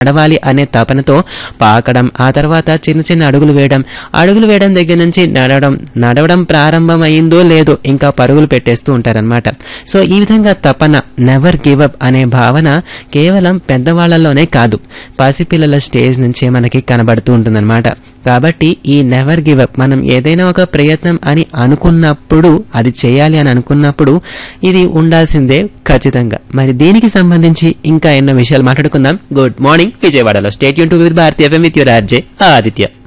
నడవాలి అనే తపనతో పాకడం ఆ తర్వాత చిన్న చిన్న అడుగులు వేయడం అడుగులు వేయడం దగ్గర నుంచి నడవడం నడవడం ప్రారంభమైందో లేదో ఇంకా పరుగులు పెట్టేస్తూ ఉంటారనమాట సో ఈ విధంగా తపన నెవర్ గివ్ అప్ అనే భావన కేవలం పెద్దవాళ్లలోనే కాదు పసిపిల్లల స్టేజ్ నుంచే మనకి కనబడుతూ ఉంటుందన్నమాట కాబట్టి ఈ నెవర్ గివ్ అప్ మనం ఏదైనా ఒక ప్రయత్నం అని అనుకున్నప్పుడు అది చేయాలి అని అనుకున్నప్పుడు ఇది ఉండాల్సిందే ఖచ్చితంగా మరి దీనికి సంబంధించి ఇంకా ఎన్నో విషయాలు మాట్లాడుకుందాం గుడ్ మార్నింగ్ విజయవాడలో స్టేట్ యూన్ to with Bharatiya FM with your RJ Aditya